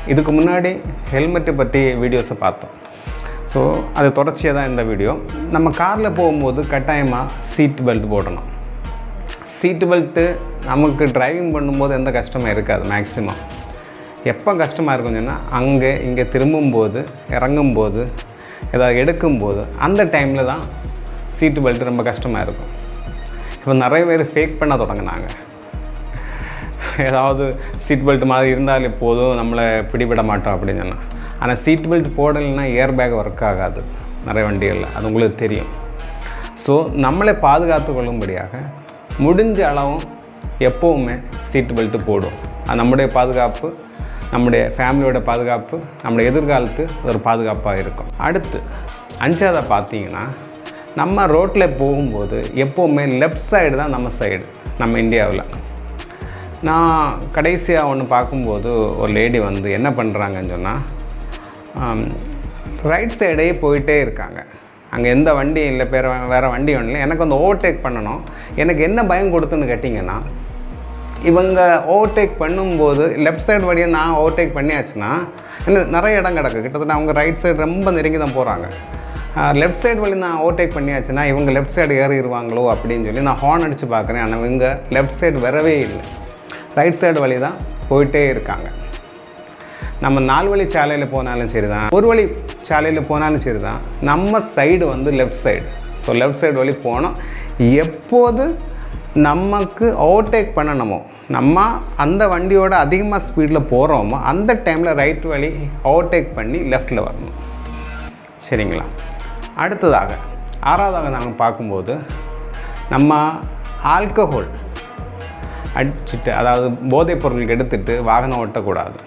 இதுக்கு முன்னாடி ஹெல்மெட்டை பற்றி வீடியோஸை பார்த்தோம் ஸோ அது தொடர்ச்சியாக தான் இந்த வீடியோ நம்ம காரில் போகும்போது கட்டாயமாக சீட் பெல்ட் போடணும் சீட்டு பெல்ட்டு நமக்கு டிரைவிங் பண்ணும்போது எந்த கஷ்டமும் இருக்காது மேக்ஸிமம் எப்போ கஷ்டமாக இருக்கும் சொன்னால் அங்கே இங்கே திரும்பும்போது இறங்கும்போது ஏதாவது எடுக்கும்போது அந்த டைமில் தான் சீட்டு பெல்ட் ரொம்ப கஷ்டமாக இருக்கும் இப்போ நிறைய பேர் ஃபேக் பண்ண தொடங்கினாங்க ஏதாவது சீட் பெல்ட் மாதிரி இருந்தாலே போதும் நம்மளை பிடிபட மாட்டோம் அப்படின்னு சொன்னால் ஆனால் சீட் பெல்ட் போடலைன்னா ஏர் பேக் ஒர்க் ஆகாது நிறைய வண்டிகளில் அது உங்களுக்கு தெரியும் ஸோ நம்மளை பாதுகாத்து கொள்ளும்படியாக முடிஞ்ச அளவும் எப்போவுமே சீட் பெல்ட்டு போடும் அது நம்முடைய பாதுகாப்பு நம்முடைய ஃபேமிலியோட பாதுகாப்பு நம்முடைய எதிர்காலத்து ஒரு பாதுகாப்பாக இருக்கும் அடுத்து அஞ்சாவதை பார்த்தீங்கன்னா நம்ம ரோட்டில் போகும்போது எப்போவுமே லெஃப்ட் சைடு தான் நம்ம சைடு நம்ம இந்தியாவில் நான் கடைசியாக ஒன்று பார்க்கும்போது ஒரு லேடி வந்து என்ன பண்ணுறாங்கன்னு சொன்னால் ரைட் சைடே போயிட்டே இருக்காங்க அங்கே எந்த வண்டியும் இல்லை வேறு வேறு வண்டி ஒன்றும் இல்லை எனக்கு வந்து ஓவர்டேக் பண்ணணும் எனக்கு என்ன பயம் கொடுத்துன்னு கேட்டிங்கன்னா இவங்க ஓவர்டேக் பண்ணும்போது லெஃப்ட் சைடு வழியாக நான் ஓவர்டேக் பண்ணியாச்சுன்னா என்ன நிறைய இடம் கிடக்கு கிட்டத்தட்ட அவங்க ரைட் சைடு ரொம்ப நெருங்கி தான் போகிறாங்க லெஃப்ட் சைடு வழி நான் ஓவர்டேக் பண்ணியாச்சுன்னா இவங்க லெஃப்ட் சைடு ஏறிடுவாங்களோ அப்படின்னு சொல்லி நான் ஹார்ன் அடித்து பார்க்குறேன் ஆனால் இவங்க லெஃப்ட் சைடு வரவே இல்லை ரைட் சைடு வழி தான் போயிட்டே இருக்காங்க நம்ம நாலு வழி சாலையில் போனாலும் சரி தான் ஒரு வழி சாலையில் போனாலும் சரி தான் நம்ம சைடு வந்து left side so left side வழி போனோம் எப்போது நமக்கு ஓவர்டேக் பண்ணணுமோ நம்ம அந்த வண்டியோட அதிகமாக ஸ்பீடில் போகிறோமோ அந்த டைமில் ரைட் வழி ஓவர்டேக் பண்ணி லெஃப்ட்டில் வரணும் சரிங்களா அடுத்ததாக ஆறாவதாக நாங்கள் பார்க்கும்போது நம்ம ஆல்கஹோல் அடிச்சுட்டு அதாவது போதைப் பொருள் எடுத்துட்டு வாகனம் ஓட்டக்கூடாது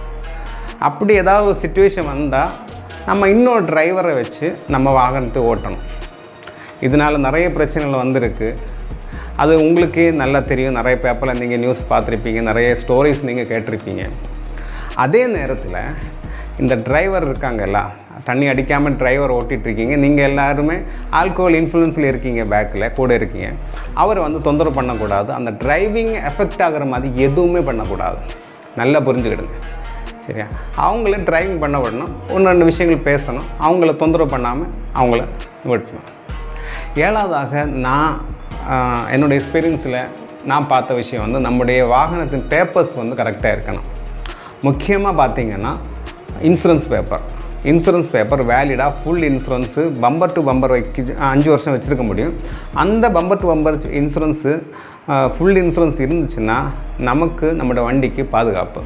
அப்படி ஏதாவது ஒரு சுச்சுவேஷன் வந்தால் நம்ம இன்னொரு டிரைவரை வச்சு நம்ம வாகனத்தை ஓட்டணும் இதனால் நிறைய பிரச்சனைகள் வந்திருக்கு அது உங்களுக்கே நல்லா தெரியும் நிறைய பேப்பரில் நீங்கள் நியூஸ் பார்த்துருப்பீங்க நிறைய ஸ்டோரிஸ் நீங்கள் கேட்டிருப்பீங்க அதே நேரத்தில் இந்த டிரைவர் இருக்காங்கல்ல தண்ணி அடிக்காமல் டிரைவர் ஓட்டிகிட்ருக்கீங்க நீங்கள் எல்லாருமே ஆல்கோஹால் இன்ஃப்ளூயன்ஸில் இருக்கீங்க பேக்கில் கூட இருக்கீங்க அவர் வந்து தொந்தரவு பண்ணக்கூடாது அந்த டிரைவிங் எஃபெக்ட் ஆகிற மாதிரி எதுவுமே பண்ணக்கூடாது நல்லா புரிஞ்சுக்கிடுங்க சரியா அவங்கள டிரைவிங் பண்ண விடணும் ஒன்று ரெண்டு விஷயங்கள் பேசணும் அவங்கள தொந்தரவு பண்ணாமல் அவங்கள விட்டணும் ஏழாவதாக நான் ஆஹ், என்னுடைய எக்ஸ்பீரியன்ஸில் நான் பார்த்த விஷயம் வந்து நம்முடைய வாகனத்தின் பேப்பர்ஸ் வந்து கரெக்டாக இருக்கணும் முக்கியமாக பார்த்தீங்கன்னா இன்சூரன்ஸ் பேப்பர் இன்சூரன்ஸ் பேப்பர் வேலிடாக full insurance bumper to bumper வைக்க அஞ்சு வருஷம் வச்சுருக்க முடியும் அந்த bumper to bumper insurance full insurance இருந்துச்சுன்னா நமக்கு நம்மளோட வண்டிக்கு பாதுகாப்பு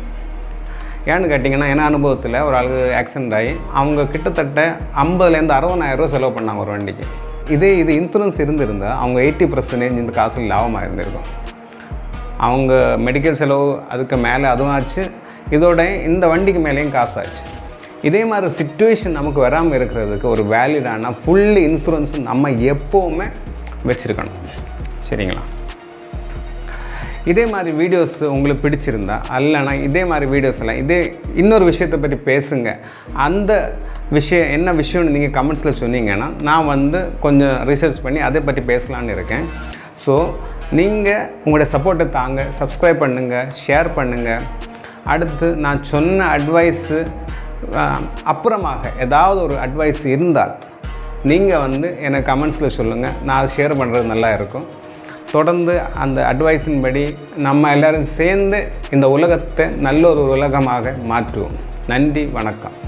ஏன்னு கேட்டிங்கன்னா என் அனுபவத்தில் ஒரு ஆளுக்கு ஆக்சிடென்ட் ஆகி அவங்க கிட்டத்தட்ட ஐம்பதுலேருந்து அறுபதாயிரரூவா செலவு பண்ணாங்க ஒரு வண்டிக்கு இதே இது இன்சூரன்ஸ் இருந்திருந்தால் அவங்க எயிட்டி பர்சன்டேஜ் இந்த காசில் லாபமாக இருந்திருக்கும் அவங்க மெடிக்கல் செலவு அதுக்கு மேலே அதுவும் ஆச்சு இதோட இந்த வண்டிக்கு மேலேயும் காசு ஆச்சு இதே மாதிரி சுச்சுவேஷன் நமக்கு வராமல் இருக்கிறதுக்கு ஒரு வேலிடான ஃபுல் இன்சூரன்ஸ் நம்ம எப்போவுமே வச்சுருக்கணும் சரிங்களா இதே மாதிரி வீடியோஸ் உங்களுக்கு பிடிச்சிருந்தா அல்லனா இதே மாதிரி வீடியோஸ் எல்லாம் இதே இன்னொரு விஷயத்தை பற்றி பேசுங்க அந்த விஷயம் என்ன விஷயம்னு நீங்கள் கமெண்ட்ஸில் சொன்னீங்கன்னா நான் வந்து கொஞ்சம் ரிசர்ச் பண்ணி அதை பற்றி பேசலான்னு இருக்கேன் ஸோ நீங்கள் உங்களுடைய சப்போர்ட்டை தாங்க சப்ஸ்கிரைப் பண்ணுங்கள் ஷேர் பண்ணுங்கள் அடுத்து நான் சொன்ன அட்வைஸு அப்புறமாக ஏதாவது ஒரு அட்வைஸ் இருந்தால் நீங்கள் வந்து எனக்கு கமெண்ட்ஸில் சொல்லுங்கள் நான் அதை ஷேர் பண்ணுறது நல்லா இருக்கும் தொடர்ந்து அந்த அட்வைஸின் படி நம்ம எல்லாரும் சேர்ந்து இந்த உலகத்தை நல்ல ஒரு உலகமாக மாற்றுவோம் நன்றி வணக்கம்